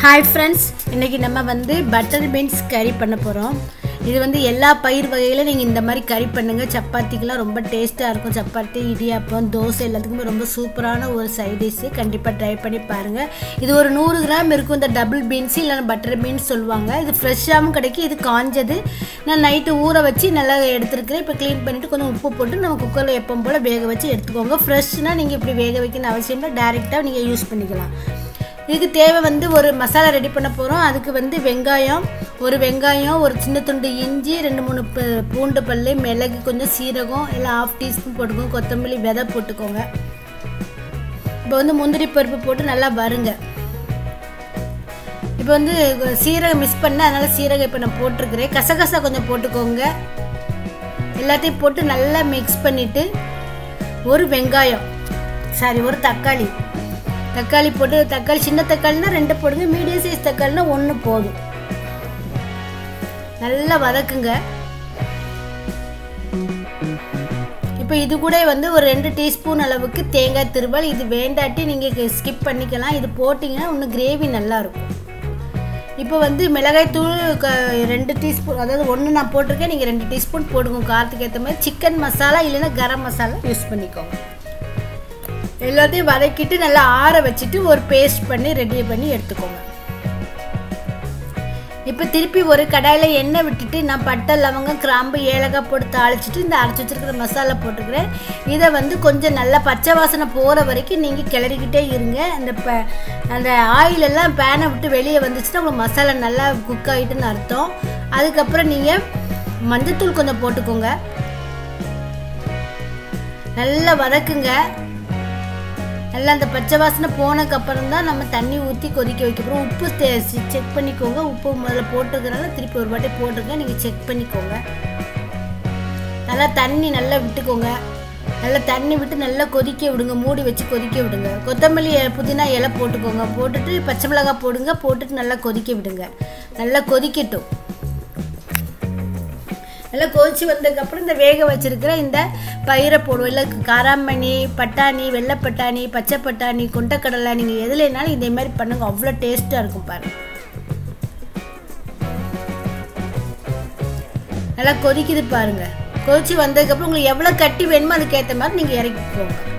hi friends இன்றைக்கி நம்ம வந்து பட்டர் பீன்ஸ் கறி பண்ண போகிறோம் இது வந்து எல்லா பயிர் வகையிலும் நீங்கள் இந்த மாதிரி கறி பண்ணுங்கள் சப்பாத்திக்கெலாம் ரொம்ப டேஸ்ட்டாக இருக்கும் சப்பாத்தி இடியாப்பம் தோசை எல்லாத்துக்குமே ரொம்ப சூப்பரான ஒரு சைட் டிஷ்ஷு கண்டிப்பாக ட்ரை பண்ணி பாருங்கள் இது ஒரு நூறு கிராம் இருக்கும் இந்த டபுள் பீன்ஸ் இல்லைன்னா பட்டர் பீன்ஸ் சொல்லுவாங்க இது ஃப்ரெஷ்ஷாகவும் கிடைக்கும் இது காஞ்சது நான் நைட்டு ஊற வச்சு நல்லா எடுத்துருக்கிறேன் இப்போ க்ளீன் பண்ணிவிட்டு கொஞ்சம் உப்பு போட்டு நம்ம குக்கரில் எப்பவும் போல் வேக வச்சு எடுத்துக்கோங்க ஃப்ரெஷ்னால் நீங்கள் இப்படி வேக வைக்கணும்னு அவசியம் இல்லை டேரெக்டாக நீங்கள் யூஸ் பண்ணிக்கலாம் இதுக்கு தேவை வந்து ஒரு மசாலா ரெடி பண்ண போகிறோம் அதுக்கு வந்து வெங்காயம் ஒரு வெங்காயம் ஒரு சின்ன துண்டு இஞ்சி ரெண்டு மூணு ப- பூண்டு பல்லு மிளகு கொஞ்சம் சீரகம் எல்லாம் ஆஃப் டீஸ்பூன் போட்டுக்கோங்க கொத்தமல்லி விதை போட்டுக்கோங்க இப்போ வந்து முந்திரி பருப்பு போட்டு நல்லா வறுங்க இப்போ வந்து சீரகம் மிஸ் பண்ண அதனால் சீரகம் இப்போ நான் போட்டிருக்கிறேன் கசகசா கொஞ்சம் போட்டுக்கோங்க எல்லாத்தையும் போட்டு நல்லா மிக்ஸ் பண்ணிவிட்டு ஒரு வெங்காயம் சாரி ஒரு தக்காளி தக்காளி போட்டு தக்காளி சின்ன தக்காளினா ரெண்டு போடுங்க மீடியம் சைஸ் தக்காளினா ஒன்று போதும் நல்லா வதக்குங்க இப்போ இது கூட வந்து ஒரு ரெண்டு டீஸ்பூன் அளவுக்கு தேங்காய் திருவல் இது வேண்டாட்டி நீங்கள் ஸ்கிப் பண்ணிக்கலாம் இது போட்டிங்கன்னா இன்னும் கிரேவி நல்லா இருக்கும் இப்போ வந்து மிளகாய் தூள் க ரெண்டு டீஸ்பூன் அதாவது ஒன்று நான் போட்டிருக்கேன் நீங்கள் ரெண்டு டீஸ்பூன் போடுங்க காரத்துக்கு ஏற்ற மாதிரி சிக்கன் மசாலா இல்லைன்னா கரம் மசாலா யூஸ் பண்ணிக்கோங்க எல்லாத்தையும் வதக்கிட்டு நல்லா ஆற வச்சுட்டு ஒரு பேஸ்ட் பண்ணி ரெடி பண்ணி எடுத்துக்கோங்க இப்போ திருப்பி ஒரு கடாயில் எண்ணெய் விட்டுட்டு நான் பட்டை லவங்கம் கிராம்பு ஏலக்காய் போட்டு தாளிச்சிட்டு இந்த அரைச்சி வச்சிருக்கிற மசாலா போட்டுக்கிறேன் இதை வந்து கொஞ்சம் நல்லா பச்சை வாசனை போகிற வரைக்கும் நீங்கள் கிளறிக்கிட்டே இருங்க அந்த ப அந்த ஆயில் எல்லாம் பேனை விட்டு வெளியே வந்துச்சுன்னா உங்களுக்கு மசாலா நல்லா குக் ஆகிட்டுன்னு அர்த்தம் அதுக்கப்புறம் நீங்கள் மஞ்சத்தூள் கொஞ்சம் போட்டுக்கோங்க நல்லா வதக்குங்க நல்லா அந்த பச்சை வாசனை போனதுக்கப்புறம் தான் நம்ம தண்ணி ஊற்றி கொதிக்க வைக்க போகிறோம் உப்பு செக் பண்ணிக்கோங்க உப்பு முதல்ல போட்டுக்கிறனால திருப்பி ஒரு வாட்டி போட்டுருங்க நீங்கள் செக் பண்ணிக்கோங்க நல்லா தண்ணி நல்லா விட்டுக்கோங்க நல்லா தண்ணி விட்டு நல்லா கொதிக்க விடுங்க மூடி வச்சு கொதிக்க விடுங்க கொத்தமல்லி இலை, புதினா இலை போட்டுக்கோங்க போட்டுட்டு பச்சை மிளகாய் போடுங்க போட்டுட்டு நல்லா கொதிக்க விடுங்க நல்லா கொதிக்கட்டும் நல்லா கொதிச்சு வந்ததுக்கப்புறம் இந்த வேக வச்சிருக்கிற இந்த பயிரை போடுவோம் இல்லை காராமணி பட்டாணி வெள்ளை பட்டாணி பச்சை பட்டாணி கொண்டக்கடலை நீங்கள் எதுலனாலும் இதே மாதிரி பண்ணுங்க அவ்வளோ டேஸ்ட்டாக இருக்கும் பாருங்க நல்லா கொதிக்குது பாருங்க கொதிச்சு வந்ததுக்கப்புறம் உங்களுக்கு எவ்வளோ கட்டி வேணுமோ அதுக்கேற்ற மாதிரி நீங்கள் இறக்கிக்கோங்க